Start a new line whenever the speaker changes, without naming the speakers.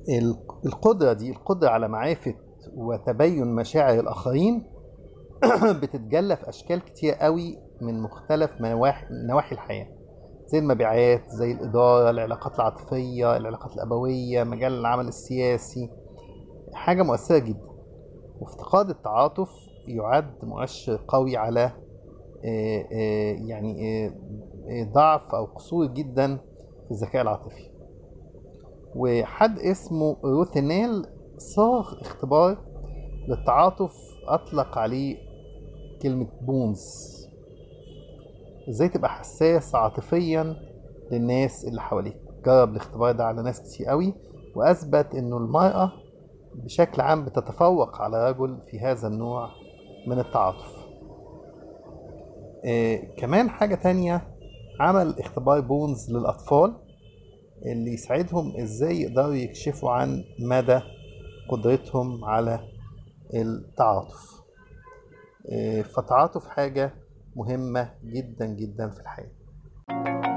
ال- القدرة دي القدرة على معرفة وتبين مشاعر الآخرين بتتجلى في أشكال كتير قوي من مختلف نواحي نواحي الحياة زي المبيعات زي الإدارة العلاقات العاطفية العلاقات الأبوية مجال العمل السياسي حاجة مؤثرة جدا وافتقاد التعاطف يعد مؤشر قوي على آه، آه، يعني آه، آه، ضعف أو قصور جدا في الذكاء العاطفي وحد اسمه روثينيل صاغ اختبار للتعاطف أطلق عليه كلمة بونز ازاي تبقى حساس عاطفيا للناس اللي حواليك جرب الاختبار ده على ناس كتير قوي وأثبت إنه المرأة بشكل عام بتتفوق على الرجل في هذا النوع من التعاطف آه كمان حاجة تانية عمل اختبار بونز للأطفال اللي يساعدهم ازاي يقدروا يكشفوا عن مدى قدرتهم على التعاطف آه، فالتعاطف حاجة مهمة جدا جدا في الحياة